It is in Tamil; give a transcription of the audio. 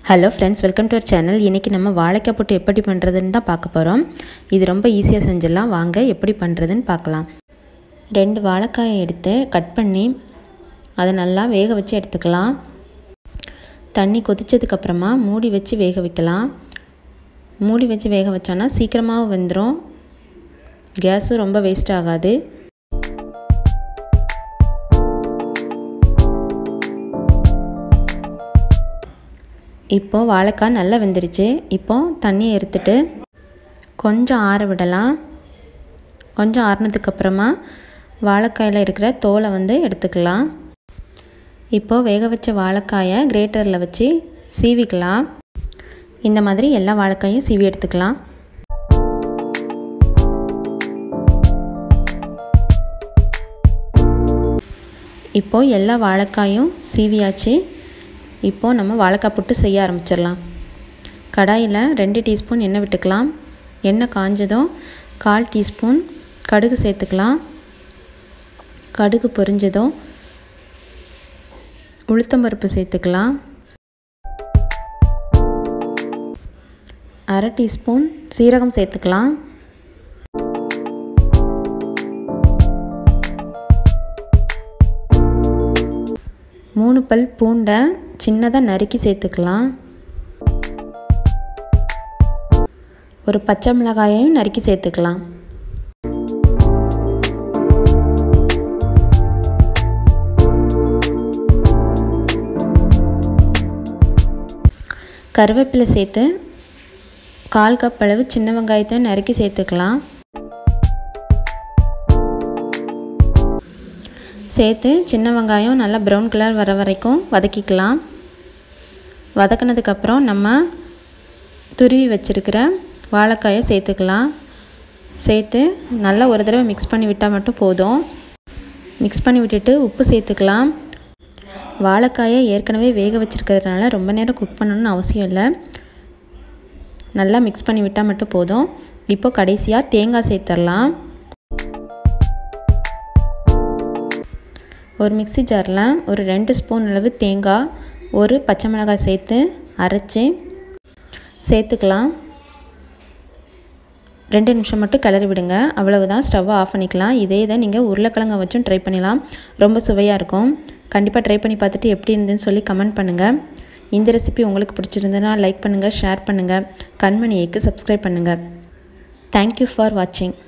hello friends welcome to our channel இன்றைக்கி நம்ம வாழைக்காய் போட்டு எப்படி பண்ணுறதுன்னு தான் பார்க்க போகிறோம் இது ரொம்ப ஈஸியாக செஞ்சிடலாம் வாங்க எப்படி பண்ணுறதுன்னு பார்க்கலாம் ரெண்டு வாழைக்காயை எடுத்து கட் பண்ணி அதை நல்லா வேக வச்சு எடுத்துக்கலாம் தண்ணி கொதிச்சதுக்கப்புறமா மூடி வச்சு வேக வைக்கலாம் மூடி வச்சு வேக வச்சோன்னா சீக்கிரமாக வெந்துடும் கேஸும் ரொம்ப வேஸ்ட் ஆகாது இப்போது வாழைக்காய் நல்லா வெந்துருச்சு இப்போது தண்ணியை எடுத்துட்டு கொஞ்சம் ஆற விடலாம் கொஞ்சம் ஆறினதுக்கப்புறமா வாழைக்காயில் இருக்கிற தோலை வந்து எடுத்துக்கலாம் இப்போது வேக வச்ச வாழைக்காயை கிரேட்டரில் வச்சு சீவிக்கலாம் இந்த மாதிரி எல்லா வாழைக்காயும் சீவி எடுத்துக்கலாம் இப்போது எல்லா வாழைக்காயும் சீவியாச்சு இப்போது நம்ம வாழைக்காய் புட்டு செய்ய ஆரம்பிச்சிடலாம் கடாயில் ரெண்டு டீஸ்பூன் எண்ணெய் விட்டுக்கலாம் எண்ணெய் காஞ்சதும் கால் டீஸ்பூன் கடுகு சேர்த்துக்கலாம் கடுகு பொரிஞ்சதும் உளுத்தம்பருப்பு சேர்த்துக்கலாம் அரை டீஸ்பூன் சீரகம் சேர்த்துக்கலாம் மூணு பல் பூண்டை சின்னதாக நறுக்கி சேர்த்துக்கலாம் ஒரு பச்சை மிளகாயையும் நறுக்கி சேர்த்துக்கலாம் கருவேப்பிலை சேர்த்து கால் கப் அளவு சின்ன வெங்காயத்தை நறுக்கி சேர்த்துக்கலாம் சேர்த்து சின்ன வெங்காயம் நல்லா ப்ரௌன் கலர் வர வரைக்கும் வதக்கிக்கலாம் வதக்கினதுக்கப்புறம் நம்ம துருவி வச்சுருக்கிற வாழைக்காயை சேர்த்துக்கலாம் சேர்த்து நல்லா ஒரு தடவை மிக்ஸ் பண்ணி விட்டால் மட்டும் போதும் மிக்ஸ் பண்ணி விட்டுட்டு உப்பு சேர்த்துக்கலாம் வாழைக்காயை ஏற்கனவே வேக வச்சுருக்கிறதுனால ரொம்ப நேரம் குக் பண்ணணும்னு அவசியம் இல்லை நல்லா மிக்ஸ் பண்ணி விட்டால் மட்டும் போதும் இப்போ கடைசியாக தேங்காய் சேர்த்துடலாம் ஒரு மிக்சி ஜாரில் ஒரு ரெண்டு ஸ்பூன் அளவு தேங்காய் ஒரு பச்சை மிளகாய் சேர்த்து அரைச்சி சேர்த்துக்கலாம் ரெண்டு நிமிஷம் மட்டும் கிளறி விடுங்க அவ்வளவுதான் ஸ்டவ்வை ஆஃப் பண்ணிக்கலாம் இதே இதை நீங்கள் உருளைக்கிழங்க வச்சும் ட்ரை பண்ணலாம் ரொம்ப சுவையாக இருக்கும் கண்டிப்பாக ட்ரை பண்ணி பார்த்துட்டு எப்படி இருந்துன்னு சொல்லி கமெண்ட் பண்ணுங்கள் இந்த ரெசிபி உங்களுக்கு பிடிச்சிருந்ததுன்னா லைக் பண்ணுங்கள் ஷேர் பண்ணுங்கள் கண்மணியைக்கு சப்ஸ்கிரைப் பண்ணுங்கள் தேங்க்யூ ஃபார் வாட்சிங்